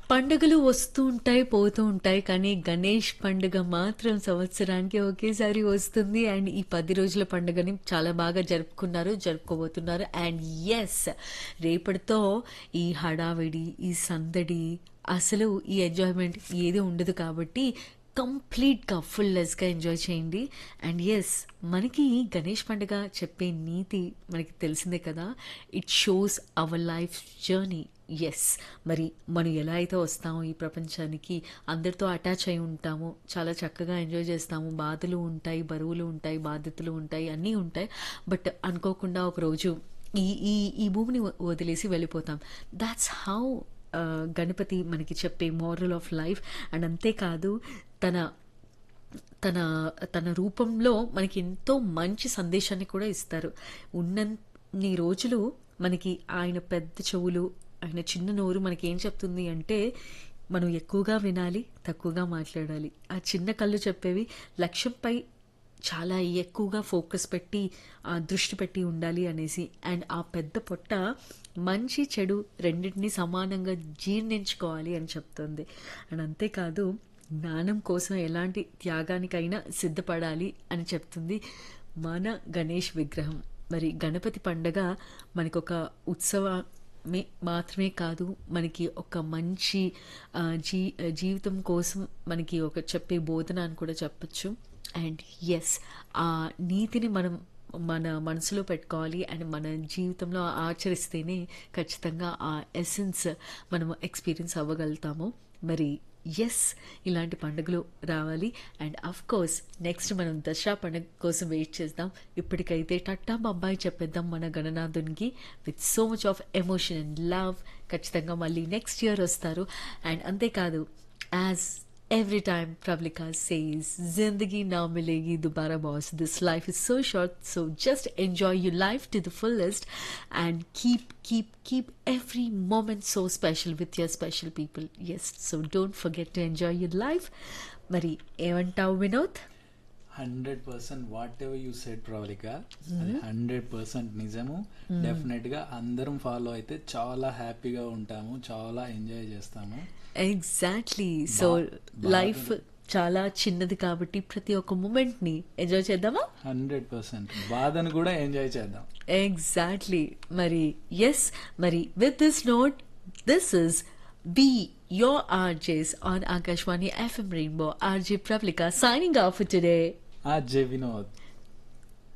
పండుగలు వస్తూ ఉంటాయి పోతూ ఉంటాయి కానీ గణేష్ పండుగ మాత్రం సంవత్సరానికి ఒకేసారి వస్తుంది అండ్ ఈ పది రోజుల పండుగని చాలా బాగా జరుపుకున్నారు జరుపుకోబోతున్నారు అండ్ ఎస్ రేపటితో ఈ హడావిడి ఈ సందడి అసలు ఈ ఎంజాయ్మెంట్ ఏది ఉండదు కాబట్టి కంప్లీట్గా ఫుల్ లెస్గా ఎంజాయ్ చేయండి అండ్ ఎస్ మనకి గణేష్ పండుగ చెప్పే నీతి మనకి తెలిసిందే కదా it shows our life journey yes మరి మనం ఎలా అయితే వస్తామో ఈ ప్రపంచానికి అందరితో అటాచ్ అయి ఉంటాము చాలా చక్కగా ఎంజాయ్ చేస్తాము బాధలు ఉంటాయి బరువులు ఉంటాయి బాధ్యతలు ఉంటాయి అన్నీ ఉంటాయి బట్ అనుకోకుండా ఒకరోజు ఈ ఈ ఈ భూమిని వ- వదిలేసి వెళ్ళిపోతాం దాట్స్ హౌ గణపతి మనకి చెప్పే మోరల్ ఆఫ్ లైఫ్ అండ్ అంతేకాదు తన తన తన రూపంలో మనకి ఎంతో మంచి సందేశాన్ని కూడా ఇస్తారు ఉన్నన్ని రోజులు మనకి ఆయన పెద్ద చెవులు ఆయన చిన్న నోరు మనకి ఏం చెప్తుంది అంటే మనం ఎక్కువగా వినాలి తక్కువగా మాట్లాడాలి ఆ చిన్న కళ్ళు చెప్పేవి లక్ష్యంపై చాలా ఎక్కువగా ఫోకస్ పెట్టి ఆ దృష్టి పెట్టి ఉండాలి అనేసి అండ్ ఆ పెద్ద పొట్ట మంచి చెడు రెండింటినీ సమానంగా జీర్ణించుకోవాలి అని చెప్తుంది అండ్ అంతేకాదు జ్ఞానం కోసం ఎలాంటి త్యాగానికైనా సిద్ధపడాలి అని చెప్తుంది మన గణేష్ విగ్రహం మరి గణపతి పండగ మనకొక ఉత్సవమే మాత్రమే కాదు మనకి ఒక మంచి ఆ, జీ జీవితం కోసం మనకి ఒక చెప్పే బోధన అని కూడా చెప్పచ్చు అండ్ ఎస్ ఆ నీతిని మనం మన మనసులో పెట్టుకోవాలి అండ్ మన జీవితంలో ఆచరిస్తేనే ఖచ్చితంగా ఆ ఎసెన్స్ మనం ఎక్స్పీరియన్స్ అవ్వగలుగుతాము మరి ఎస్ ఇలాంటి పండుగలు రావాలి అండ్ అఫ్ కోర్స్ నెక్స్ట్ మనం దసరా పండుగ కోసం వెయిట్ చేద్దాం ఇప్పటికైతే టట్టా అబ్బాయి చెప్పేద్దాం మన గణనాథునికి with so much of emotion and love ఖచ్చితంగా మళ్ళీ నెక్స్ట్ ఇయర్ వస్తారు అండ్ అంతేకాదు as Every time Pravlika says, Zindagi na milegi dobara boss. This life is so short, so just enjoy your life to the fullest and keep, keep, keep every moment so special with your special people. Yes, so don't forget to enjoy your life. మరి ఏమంటావు Vinod hundred percent whatever you said Pravalika అది hundred percent నిజము definite గా అందరం follow అయితే చాలా హ్యాపీగా ఉంటాము చాలా ఎంజాయ్ చేస్తాము ఎగ్జాక్ట్లీ సో బా- లైఫ్ చాలా చిన్నది కాబట్టి ప్రతి ఒక్క మూమెంట్ని ఎంజాయ్ చేద్దామా హండ్రెడ్ పర్సెంట్ బాధను కూడా ఎంజాయ్ చేద్దాం ఎగ్జాక్ట్లీ మరి ఎస్ మరి with this note this is be your RJs on Akashvani FM Rainbow RJ Pravalika signing off today R J Vinod